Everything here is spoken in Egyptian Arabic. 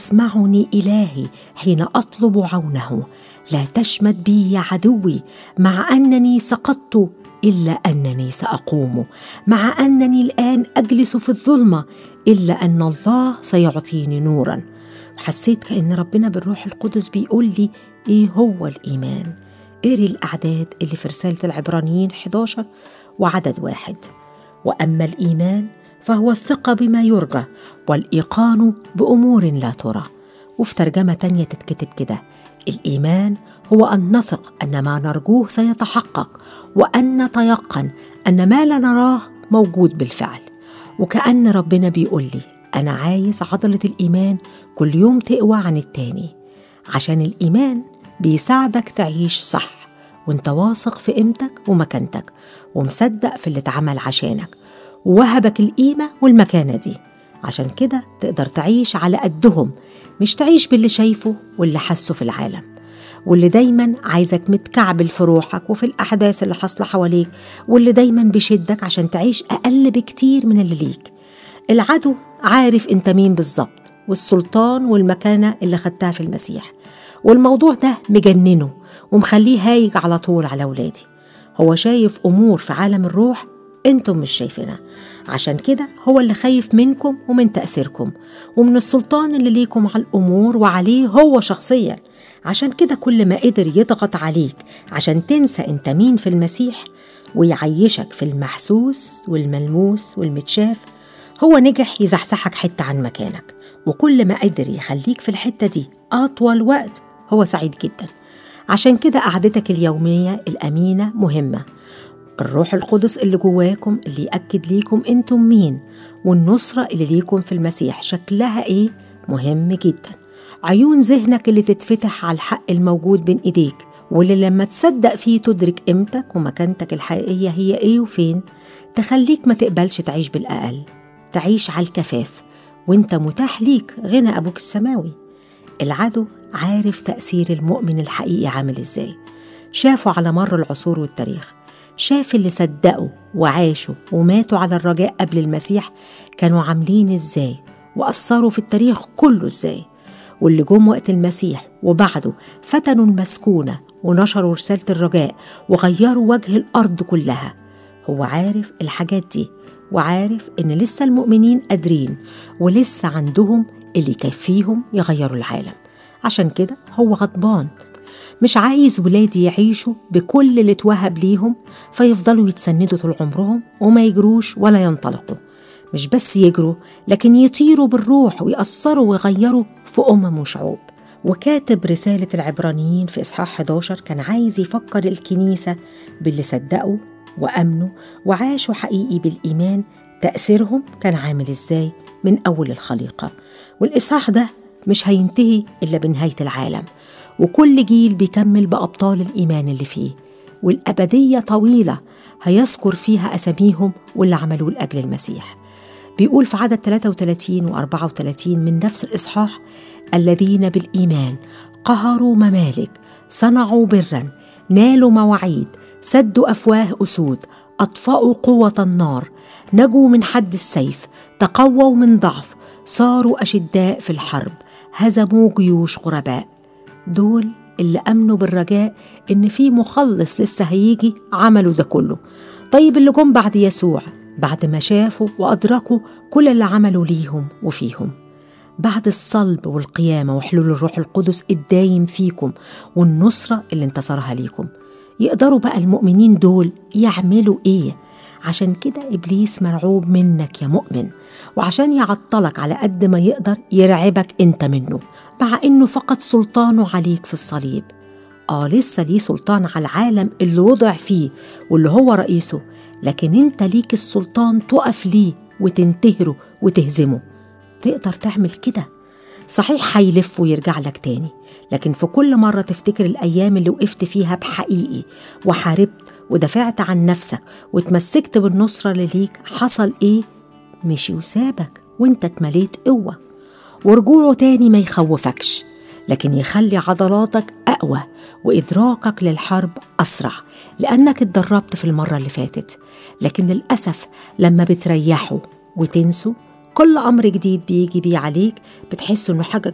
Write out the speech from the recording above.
اسمعني إلهي حين أطلب عونه لا تشمت بي يا عدوي مع أنني سقطت إلا أنني سأقوم مع أنني الآن أجلس في الظلمة إلا أن الله سيعطيني نورا حسيت كأن ربنا بالروح القدس بيقول لي إيه هو الإيمان اقري الأعداد اللي في رسالة العبرانيين 11 وعدد واحد وأما الإيمان فهو الثقة بما يرجى والإيقان بأمور لا ترى وفي ترجمة تانية تتكتب كده الإيمان هو أن نثق أن ما نرجوه سيتحقق وأن نتيقن أن ما لا نراه موجود بالفعل وكأن ربنا بيقول لي أنا عايز عضلة الإيمان كل يوم تقوى عن التاني عشان الإيمان بيساعدك تعيش صح وانت واثق في قيمتك ومكانتك ومصدق في اللي اتعمل عشانك ووهبك القيمة والمكانة دي عشان كده تقدر تعيش على قدهم مش تعيش باللي شايفه واللي حاسه في العالم واللي دايما عايزك متكعبل في روحك وفي الأحداث اللي حاصلة حواليك واللي دايما بيشدك عشان تعيش أقل بكتير من اللي ليك العدو عارف انت مين بالظبط والسلطان والمكانة اللي خدتها في المسيح والموضوع ده مجننه ومخليه هايج على طول على ولادي هو شايف أمور في عالم الروح انتم مش شايفينها عشان كده هو اللي خايف منكم ومن تأثيركم ومن السلطان اللي ليكم على الأمور وعليه هو شخصيا عشان كده كل ما قدر يضغط عليك عشان تنسى انت مين في المسيح ويعيشك في المحسوس والملموس والمتشاف هو نجح يزحزحك حتة عن مكانك وكل ما قدر يخليك في الحتة دي أطول وقت هو سعيد جدا عشان كده قعدتك اليومية الأمينة مهمة الروح القدس اللي جواكم اللي يأكد ليكم انتم مين والنصرة اللي ليكم في المسيح شكلها ايه مهم جدا عيون ذهنك اللي تتفتح على الحق الموجود بين ايديك واللي لما تصدق فيه تدرك قيمتك ومكانتك الحقيقية هي ايه وفين تخليك ما تقبلش تعيش بالأقل تعيش على الكفاف وانت متاح ليك غنى أبوك السماوي العدو عارف تأثير المؤمن الحقيقي عامل ازاي شافوا على مر العصور والتاريخ شاف اللي صدقوا وعاشوا وماتوا على الرجاء قبل المسيح كانوا عاملين ازاي وأثروا في التاريخ كله ازاي واللي جم وقت المسيح وبعده فتنوا المسكونة ونشروا رسالة الرجاء وغيروا وجه الأرض كلها هو عارف الحاجات دي وعارف إن لسه المؤمنين قادرين ولسه عندهم اللي يكفيهم يغيروا العالم عشان كده هو غضبان مش عايز ولادي يعيشوا بكل اللي اتوهب ليهم فيفضلوا يتسندوا طول عمرهم وما يجروش ولا ينطلقوا مش بس يجروا لكن يطيروا بالروح ويأثروا ويغيروا في أمم وشعوب وكاتب رسالة العبرانيين في إصحاح 11 كان عايز يفكر الكنيسة باللي صدقوا وأمنوا وعاشوا حقيقي بالإيمان تأثيرهم كان عامل إزاي من أول الخليقة والإصحاح ده مش هينتهي إلا بنهاية العالم وكل جيل بيكمل بأبطال الإيمان اللي فيه والأبدية طويلة هيذكر فيها أساميهم واللي عملوه لأجل المسيح بيقول في عدد 33 و 34 من نفس الإصحاح الذين بالإيمان قهروا ممالك صنعوا برا نالوا مواعيد سدوا أفواه أسود أطفأوا قوة النار نجوا من حد السيف تقووا من ضعف صاروا أشداء في الحرب هزموا جيوش غرباء دول اللي امنوا بالرجاء ان في مخلص لسه هيجي عملوا ده كله طيب اللي جم بعد يسوع بعد ما شافوا وادركوا كل اللي عملوا ليهم وفيهم بعد الصلب والقيامة وحلول الروح القدس الدايم فيكم والنصرة اللي انتصرها ليكم يقدروا بقى المؤمنين دول يعملوا ايه عشان كده ابليس مرعوب منك يا مؤمن وعشان يعطلك على قد ما يقدر يرعبك انت منه مع انه فقد سلطانه عليك في الصليب اه لسه ليه سلطان على العالم اللي وضع فيه واللي هو رئيسه لكن انت ليك السلطان تقف ليه وتنتهره وتهزمه تقدر تعمل كده صحيح هيلف ويرجع لك تاني لكن في كل مرة تفتكر الأيام اللي وقفت فيها بحقيقي وحاربت ودافعت عن نفسك وتمسكت بالنصرة اللي ليك حصل إيه؟ مشي وسابك وانت اتمليت قوة ورجوعه تاني ما يخوفكش لكن يخلي عضلاتك أقوى وإدراكك للحرب أسرع لأنك اتدربت في المرة اللي فاتت لكن للأسف لما بتريحوا وتنسوا كل أمر جديد بيجي بيه عليك بتحس إنه حاجة